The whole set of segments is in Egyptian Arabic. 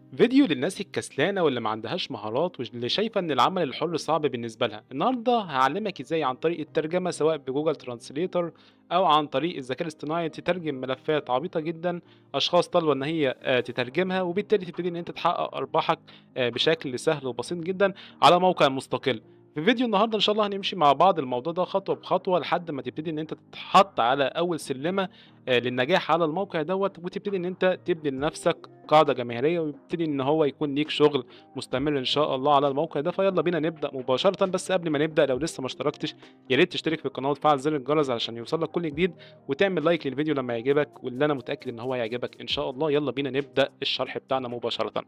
فيديو للناس الكسلانة واللي ما عندهاش مهارات واللي شايفة إن العمل الحر صعب بالنسبة لها النهاردة هعلمك إزاي عن طريق الترجمة سواء بجوجل ترانسليتر أو عن طريق الذكاء الاصطناعي تترجم ملفات عبيطة جدا أشخاص طالبة إن هي آه، تترجمها وبالتالي تبتدي إن أنت تحقق أرباحك آه، بشكل سهل وبسيط جدا على موقع مستقل في فيديو النهارده ان شاء الله هنمشي مع بعض الموضوع ده خطوه بخطوه لحد ما تبتدي ان انت تتحط على اول سلمه آه، للنجاح على الموقع دوت وتبتدي ان انت تبني لنفسك قاعده جماهيريه ويبتدي ان هو يكون ليك شغل مستمر ان شاء الله على الموقع ده فيلا بينا نبدا مباشره بس قبل ما نبدا لو لسه ما اشتركتش يا ريت تشترك في القناه وتفعل زر الجرس علشان يوصلك كل جديد وتعمل لايك للفيديو لما يعجبك واللي انا متاكد ان هو هيعجبك ان شاء الله يلا بينا نبدا الشرح بتاعنا مباشره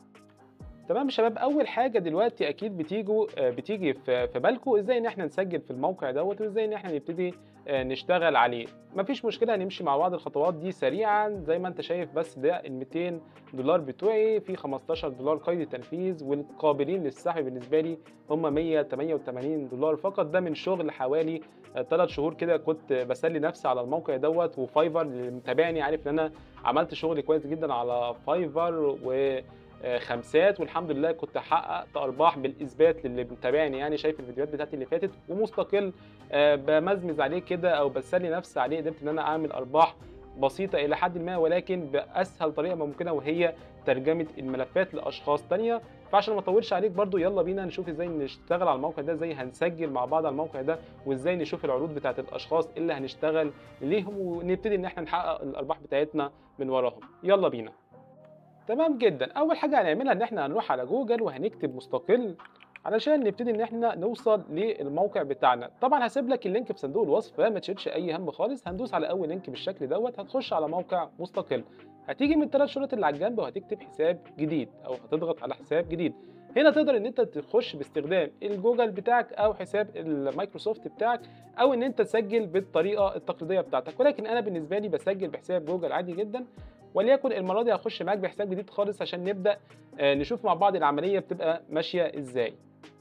تمام يا شباب اول حاجه دلوقتي اكيد بتيجوا آه، بتيجي في في بالكم ازاي ان احنا نسجل في الموقع دوت وازاي ان احنا نبتدي آه، نشتغل عليه مفيش مشكله هنمشي مع بعض الخطوات دي سريعا زي ما انت شايف بس ده ال 200 دولار بتوعي في 15 دولار قيد تنفيذ والقابلين للسحب بالنسبه لي هم 188 دولار فقط ده من شغل حوالي 3 شهور كده كنت بسلي نفسي على الموقع دوت وفايفر اللي متابعني عارف ان انا عملت شغل كويس جدا على فايفر و آه، خمسات والحمد لله كنت حققت ارباح بالاثبات للي متابعني يعني شايف الفيديوهات بتاعتي اللي فاتت ومستقل آه، بمزمز عليه كده او بسلي نفسي عليه قدرت ان انا اعمل ارباح بسيطه الى حد ما ولكن باسهل طريقه ممكنه وهي ترجمه الملفات لاشخاص تانية فعشان ما اطولش عليك برضو يلا بينا نشوف ازاي نشتغل على الموقع ده ازاي هنسجل مع بعض على الموقع ده وازاي نشوف العروض بتاعت الاشخاص اللي هنشتغل ليهم ونبتدي ان احنا نحقق الارباح بتاعتنا من وراهم يلا بينا تمام جدا اول حاجه هنعملها ان احنا هنروح على جوجل وهنكتب مستقل علشان نبتدي ان احنا نوصل للموقع بتاعنا طبعا هسيب لك اللينك في صندوق الوصف فما تشيلش اي هم خالص هندوس على اول لينك بالشكل دوت هتخش على موقع مستقل هتيجي من الثلاث شروط اللي على الجنب وهتكتب حساب جديد او هتضغط على حساب جديد هنا تقدر ان انت تخش باستخدام الجوجل بتاعك او حساب المايكروسوفت بتاعك او ان انت تسجل بالطريقه التقليديه بتاعتك ولكن انا بالنسبه لي بسجل بحساب جوجل عادي جدا وليكن المره دي هخش معاك بحساب جديد خالص عشان نبدا آه، نشوف مع بعض العمليه بتبقى ماشيه ازاي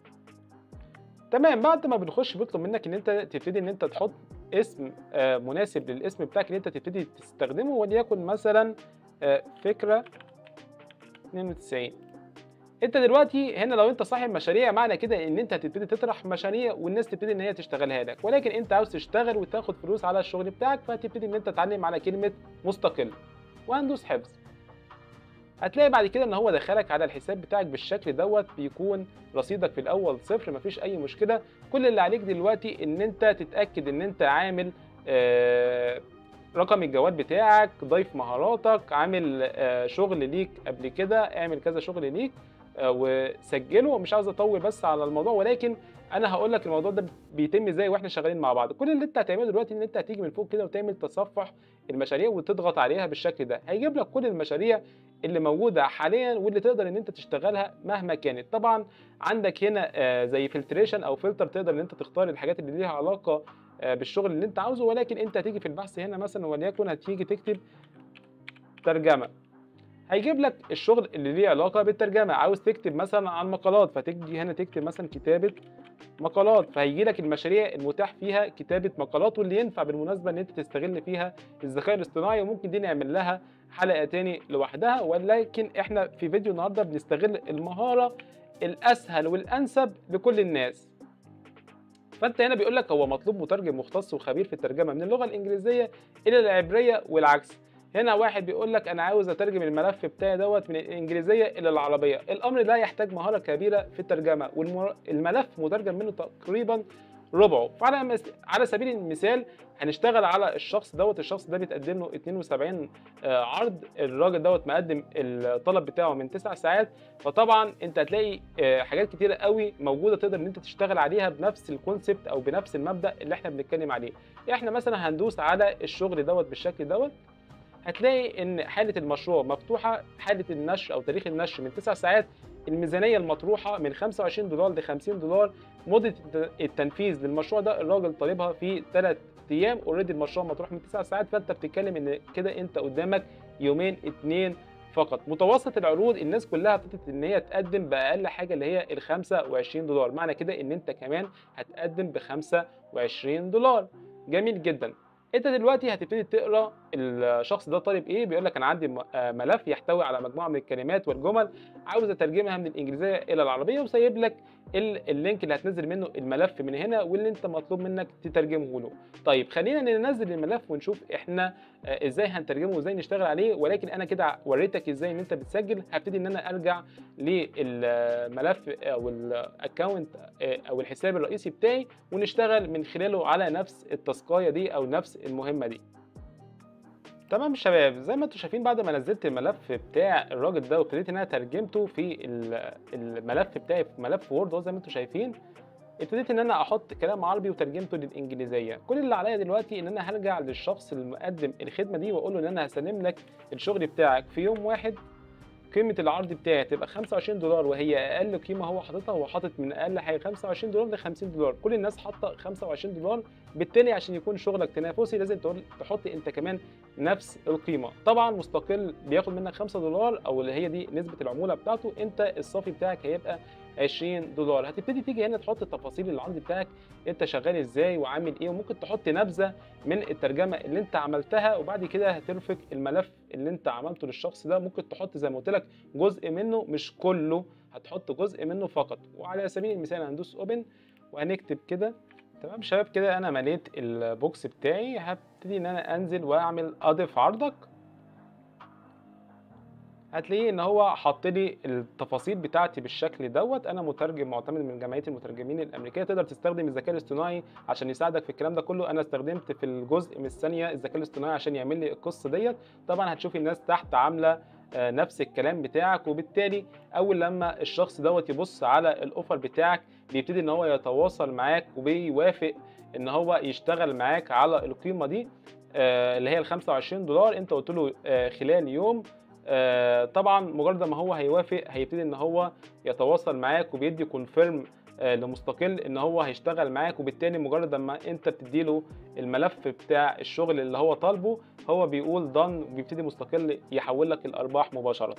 تمام بعد ما بنخش بيطلب منك ان انت تبتدي ان انت تحط اسم آه، مناسب للاسم بتاعك اللي انت تبتدي تستخدمه وليكن مثلا آه، فكره 92 انت دلوقتي هنا لو انت صاحب مشاريع معنى كده ان انت هتبتدي تطرح مشاريع والناس تبتدي ان هي تشتغلها لك ولكن انت عاوز تشتغل وتاخد فلوس على الشغل بتاعك فهتبتدي ان انت تتعلم على كلمه مستقل وهندوس حفظ هتلاقي بعد كده ان هو دخلك على الحساب بتاعك بالشكل دوت بيكون رصيدك في الاول صفر مفيش اي مشكله كل اللي عليك دلوقتي ان انت تتاكد ان انت عامل آه، رقم الجوال بتاعك ضيف مهاراتك عامل آه، شغل ليك قبل كده اعمل كذا شغل ليك آه، وسجله مش عاوز اطول بس على الموضوع ولكن انا هقول لك الموضوع ده بيتم ازاي واحنا شغالين مع بعض كل اللي انت هتعمله دلوقتي ان انت هتيجي من فوق كده وتعمل تصفح المشاريع وتضغط عليها بالشكل ده هيجيب لك كل المشاريع اللي موجوده حاليا واللي تقدر ان انت تشتغلها مهما كانت طبعا عندك هنا آه، زي فلتريشن او فلتر تقدر ان انت تختار الحاجات اللي ليها علاقه آه، بالشغل اللي انت عاوزه ولكن انت هتيجي في البحث هنا مثلا وليكن هتيجي تكتب ترجمه هيجيب لك الشغل اللي ليه علاقه بالترجمه عاوز تكتب مثلا عن مقالات فتيجي هنا تكتب مثلا كتابه مقالات فهيجي لك المشاريع المتاح فيها كتابه مقالات واللي ينفع بالمناسبه ان انت تستغل فيها الذكاء الاصطناعي وممكن دي نعمل لها حلقه تاني لوحدها ولكن احنا في فيديو النهارده بنستغل المهاره الاسهل والانسب لكل الناس فانت هنا بيقول لك هو مطلوب مترجم مختص وخبير في الترجمه من اللغه الانجليزيه الى العبريه والعكس هنا واحد بيقول لك انا عاوز اترجم الملف بتاعي دوت من الانجليزيه الى العربيه الامر ده يحتاج مهاره كبيره في الترجمه والملف مترجم منه تقريبا ربعه فعلى مس... على سبيل المثال هنشتغل على الشخص دوت الشخص ده بيتقدم له 72 آه، عرض الراجل دوت مقدم الطلب بتاعه من 9 ساعات فطبعا انت هتلاقي آه، حاجات كتيره قوي موجوده تقدر ان انت تشتغل عليها بنفس الكونسبت او بنفس المبدا اللي احنا بنتكلم عليه احنا مثلا هندوس على الشغل دوت بالشكل دوت هتلاقي ان حاله المشروع مفتوحه حاله النشر او تاريخ النشر من 9 ساعات الميزانيه المطروحه من 25 دولار ل 50 دولار مده التنفيذ للمشروع ده الراجل طالبها في 3 ايام اوريدي المشروع مطروح من 9 ساعات فانت بتتكلم ان كده انت قدامك يومين اتنين فقط متوسط العروض الناس كلها ابتدت ان هي تقدم باقل حاجه اللي هي ال 25 دولار معنى كده ان انت كمان هتقدم ب 25 دولار جميل جدا انت دلوقتي هتبتدي تقرا الشخص ده طالب ايه بيقول لك انا عندي م- آه ملف يحتوي على مجموعه من الكلمات والجمل عاوز اترجمها من الانجليزيه الى العربيه وسايب لك ال- اللينك اللي هتنزل منه الملف من هنا واللي انت مطلوب منك تترجمه له طيب خلينا ننزل الملف ونشوف احنا آه، ازاي هنترجمه وازاي نشتغل عليه ولكن انا كده وريتك ازاي ان انت بتسجل هبتدي ان انا ارجع للملف او الاكونت او الحساب الرئيسي بتاعي ونشتغل من خلاله على نفس التاسكايه دي او نفس المهمه دي تمام شباب زي ما انتم شايفين بعد ما نزلت الملف بتاع الراجل ده وابتديت ان انا ترجمته في ال- الملف بتاعي في ملف وورد اهو زي ما انتم شايفين ابتديت ان انا احط كلام عربي وترجمته للانجليزيه كل اللي عليا دلوقتي ان انا هرجع للشخص المقدم الخدمه دي واقول له ان انا هسلم لك الشغل بتاعك في يوم واحد قيمه العرض بتاعي تبقى 25 دولار وهي اقل قيمه هو حاططها هو حاطط من اقل حاجه 25 دولار ل 50 دولار كل الناس حاطه 25 دولار بالتالي عشان يكون شغلك تنافسي لازم تقول تحط انت كمان نفس القيمه طبعا مستقل بياخد منك 5 دولار او اللي هي دي نسبه العموله بتاعته انت الصافي بتاعك هيبقى 20 دولار هتبتدي تيجي هنا تحط تفاصيل العرض بتاعك انت شغال ازاي وعامل ايه وممكن تحط نبذه من الترجمه اللي انت عملتها وبعد كده هترفق الملف اللي انت عملته للشخص ده ممكن تحط زي ما قلت لك جزء منه مش كله هتحط جزء منه فقط وعلى سبيل المثال هندوس اوبن وهنكتب كده تمام شباب كده انا مليت البوكس بتاعي هبتدي ان انا انزل واعمل اضف عرضك هتلاقيه ان هو حط لي التفاصيل بتاعتي بالشكل دوت انا مترجم معتمد من جمعيه المترجمين الامريكيه تقدر تستخدم الذكاء الاصطناعي عشان يساعدك في الكلام ده كله انا استخدمت في الجزء من الثانيه الذكاء الاصطناعي عشان يعمل لي القصه ديت طبعا هتشوفي الناس تحت عامله آه، نفس الكلام بتاعك وبالتالي اول لما الشخص دوت يبص على الاوفر بتاعك بيبتدي ان هو يتواصل معاك وبيوافق ان هو يشتغل معاك على القيمه دي آه، اللي هي ال 25 دولار انت قلت له آه، خلال يوم آه، طبعا مجرد ما هو هيوافق هيبتدي ان هو يتواصل معاك وبيدي كونفيرم لمستقل ان هو هيشتغل معاك وبالتالي مجرد ما انت بتديله الملف بتاع الشغل اللي هو طالبه هو بيقول دان وبيبتدي مستقل يحول لك الارباح مباشره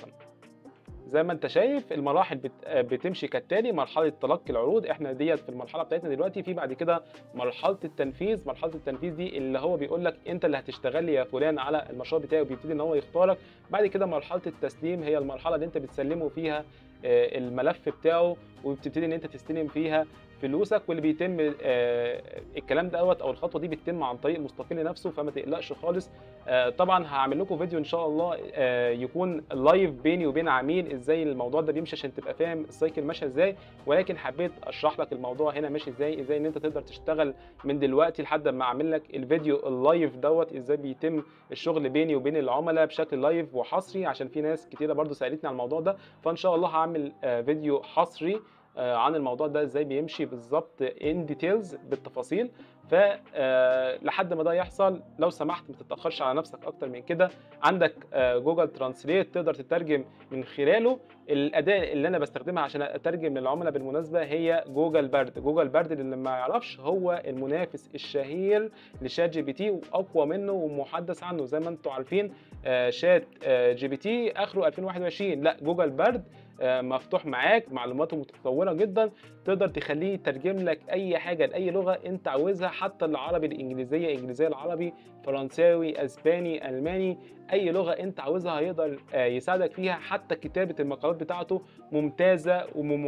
زي ما انت شايف المراحل بت... بتمشي كالتالي مرحله تلقي العروض احنا ديت في المرحله بتاعتنا دلوقتي في بعد كده مرحله التنفيذ مرحله التنفيذ دي اللي هو بيقول لك انت اللي هتشتغل لي يا فلان على المشروع بتاعي وبيبتدي ان هو يختارك بعد كده مرحله التسليم هي المرحله اللي انت بتسلمه فيها آه، الملف بتاعه وبتبتدي ان انت تستلم فيها فلوسك واللي بيتم آه، الكلام دوت او الخطوه دي بتتم عن طريق مستقل نفسه فما تقلقش خالص آه، طبعا هعمل لكم فيديو ان شاء الله آه، يكون لايف بيني وبين عميل ازاي الموضوع ده بيمشي عشان تبقى فاهم السايكل ماشيه ازاي ولكن حبيت اشرح لك الموضوع هنا ماشي ازاي ازاي ان انت تقدر تشتغل من دلوقتي لحد ما اعمل لك الفيديو اللايف دوت ازاي بيتم الشغل بيني وبين العملاء بشكل لايف وحصري عشان في ناس كتيره برضو سالتني على الموضوع ده فان شاء الله هعمل آه، فيديو حصري آه، عن الموضوع ده ازاي بيمشي بالظبط ان ديتيلز بالتفاصيل ف آه، لحد ما ده يحصل لو سمحت ما تتاخرش على نفسك اكتر من كده عندك آه، جوجل ترانسليت تقدر تترجم من خلاله الاداه اللي انا بستخدمها عشان اترجم للعملاء بالمناسبه هي جوجل بارد جوجل بارد اللي ما يعرفش هو المنافس الشهير لشات جي بي تي واقوى منه ومحدث عنه زي ما انتم عارفين آه، شات آه، جي بي تي اخره 2021 لا جوجل بارد آه، مفتوح معاك معلوماته متطوره جدا تقدر تخليه يترجم لك اي حاجه لاي لغه انت عاوزها حتى العربي الانجليزيه انجليزيه العربي فرنساوي اسباني الماني اي لغه انت عاوزها هيقدر آه، يساعدك فيها حتى كتابه المقالات بتاعته ممتازه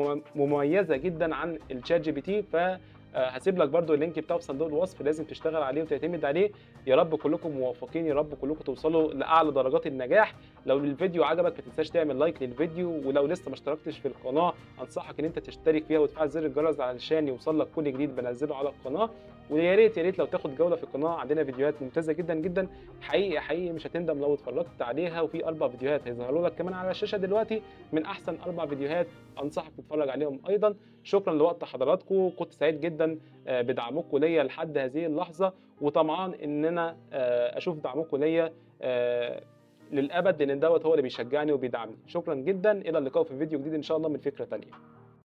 ومميزه جدا عن الشات جي بي تي ف آه، هسيب لك برضو اللينك بتاعه في صندوق الوصف لازم تشتغل عليه وتعتمد عليه يا رب كلكم موفقين يا رب كلكم توصلوا لاعلى درجات النجاح لو الفيديو عجبك ما تنساش تعمل لايك للفيديو ولو لسه ما اشتركتش في القناه انصحك ان انت تشترك فيها وتفعل زر الجرس علشان يوصل لك كل جديد بنزله على القناه ويا ريت يا ريت لو تاخد جوله في القناه عندنا فيديوهات ممتازه جدا جدا حقيقي حقيقي مش هتندم لو اتفرجت عليها وفي اربع فيديوهات هيظهروا لك كمان على الشاشه دلوقتي من احسن اربع فيديوهات انصحك تتفرج عليهم ايضا شكرا لوقت حضراتكم كنت سعيد جدا آه، بدعمكم ليا لحد هذه اللحظه وطمعان ان انا آه، اشوف دعمكم ليا آه، للابد لان دوت هو اللي بيشجعني وبيدعمني شكرا جدا الى اللقاء في فيديو جديد ان شاء الله من فكره تانيه